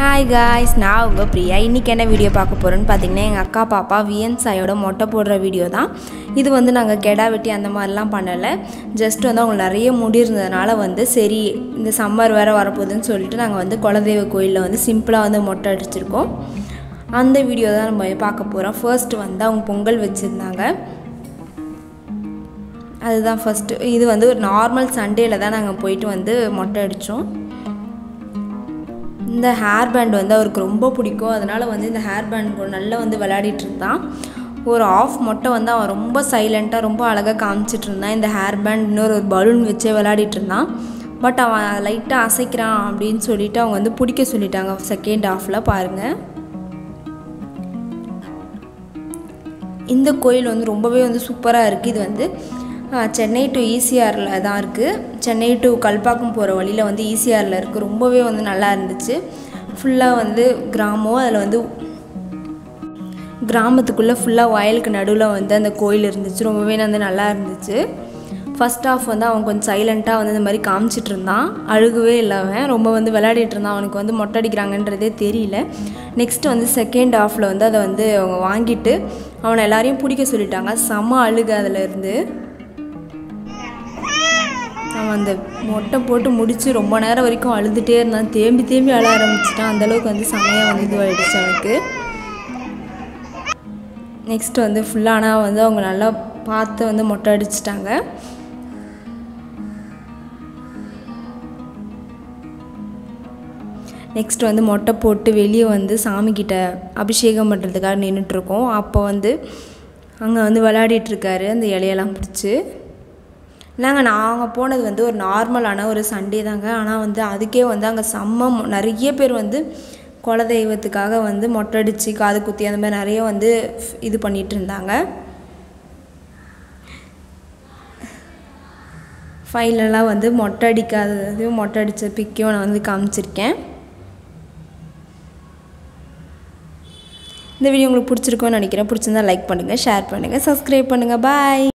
hi guys நான் உங்கள் பிரியா இன்றைக்கி என்ன வீடியோ பார்க்க போகிறோன்னு பார்த்தீங்கன்னா எங்கள் அக்கா பாப்பா விஎன் சாயோட மொட்டை போடுற வீடியோ தான் இது வந்து நாங்கள் கெடா வெட்டி அந்த மாதிரிலாம் பண்ணலை ஜஸ்ட் வந்து அவங்க நிறைய முடி இருந்ததுனால வந்து சரி இந்த சம்மர் வேறு வரப்போகுதுன்னு சொல்லிட்டு நாங்கள் வந்து குலதெய்வ கோயிலில் வந்து சிம்பிளாக வந்து மொட்டை அடிச்சிருக்கோம் அந்த வீடியோ தான் நம்ம பார்க்க போகிறோம் ஃபர்ஸ்ட் வந்து அவங்க பொங்கல் வச்சுருந்தாங்க அதுதான் ஃபஸ்ட்டு இது வந்து ஒரு நார்மல் சண்டேல தான் நாங்கள் போயிட்டு வந்து மொட்டை அடித்தோம் இந்த ஹேர் பேண்ட் வந்து அவருக்கு ரொம்ப பிடிக்கும் அதனால் வந்து இந்த ஹேர் பேண்ட் கூட நல்லா வந்து விளையாடிட்டு இருந்தான் ஒரு ஆஃப் மொட்டை வந்து அவன் ரொம்ப சைலண்ட்டாக ரொம்ப அழகாக காமிச்சிட்டு இருந்தான் இந்த ஹேர் பேண்ட் இன்னொரு ஒரு பலூன் வச்சே விளையாடிட்டு இருந்தான் பட் அவன் லைட்டாக அசைக்கிறான் அப்படின்னு சொல்லிட்டு அவங்க வந்து பிடிக்க சொல்லிட்டாங்க செகண்ட் ஹாஃபில் பாருங்கள் இந்த கோயில் வந்து ரொம்பவே வந்து சூப்பராக இருக்குது இது வந்து சென்னை டு ஈசிஆரில் தான் இருக்குது சென்னை டு கல்பாக்கம் போகிற வழியில் வந்து ஈசிஆரில் இருக்குது ரொம்பவே வந்து நல்லா இருந்துச்சு ஃபுல்லாக வந்து கிராமம் அதில் வந்து கிராமத்துக்குள்ளே ஃபுல்லாக வயலுக்கு நடுவில் வந்து அந்த கோயில் இருந்துச்சு ரொம்பவே வந்து நல்லா இருந்துச்சு ஃபஸ்ட் ஆஃப் வந்து அவன் கொஞ்சம் சைலண்ட்டாக வந்து இந்த மாதிரி காமிச்சிட்டு இருந்தான் அழுகவே இல்லை அவன் ரொம்ப வந்து விளையாடிட்டு இருந்தான் அவனுக்கு வந்து மொட்டை அடிக்கிறாங்கன்றதே தெரியல நெக்ஸ்ட் வந்து செகண்ட் ஆஃபில் வந்து அதை வந்து அவங்க வாங்கிட்டு அவனை எல்லாரையும் பிடிக்க சொல்லிட்டாங்க செம்ம அழுக அதில் இருந்து அவன் அந்த மொட்டை போட்டு முடித்து ரொம்ப நேரம் வரைக்கும் அழுதுகிட்டே இருந்தான் தேம்பி தேம்பி அழ ஆரம்பிச்சிட்டான் அந்தளவுக்கு வந்து செம்மையாக வந்து இதுவாகிடுச்சு அவனுக்கு நெக்ஸ்ட் வந்து ஃபுல்லாக ஆனால் வந்து அவங்க நல்லா பார்த்து வந்து மொட்டை அடிச்சிட்டாங்க நெக்ஸ்ட் வந்து மொட்டை போட்டு வெளியே வந்து சாமிக்கிட்ட அபிஷேகம் பண்ணுறதுக்காக நின்றுட்டுருக்கோம் அப்போ வந்து அங்கே வந்து விளையாடிட்டுருக்காரு அந்த இலையெல்லாம் பிடிச்சி நாங்கள் நாங்கள் போனது வந்து ஒரு நார்மலான ஒரு சண்டே தாங்க ஆனால் வந்து அதுக்கே வந்து அங்கே செம்ம நிறைய பேர் வந்து குலதெய்வத்துக்காக வந்து மொட்டை அடித்து காது குத்தி அந்த மாதிரி நிறைய வந்து இது பண்ணிகிட்டு இருந்தாங்க ஃபைலெல்லாம் வந்து மொட்டை அடிக்காததையும் மொட்டை அடித்த பிக்கையும் நான் வந்து காமிச்சிருக்கேன் இந்த வீடியோ உங்களுக்கு பிடிச்சிருக்கோன்னு நினைக்கிறேன் பிடிச்சிருந்தா லைக் பண்ணுங்கள் ஷேர் பண்ணுங்கள் சப்ஸ்கிரைப் பண்ணுங்கள் பாய்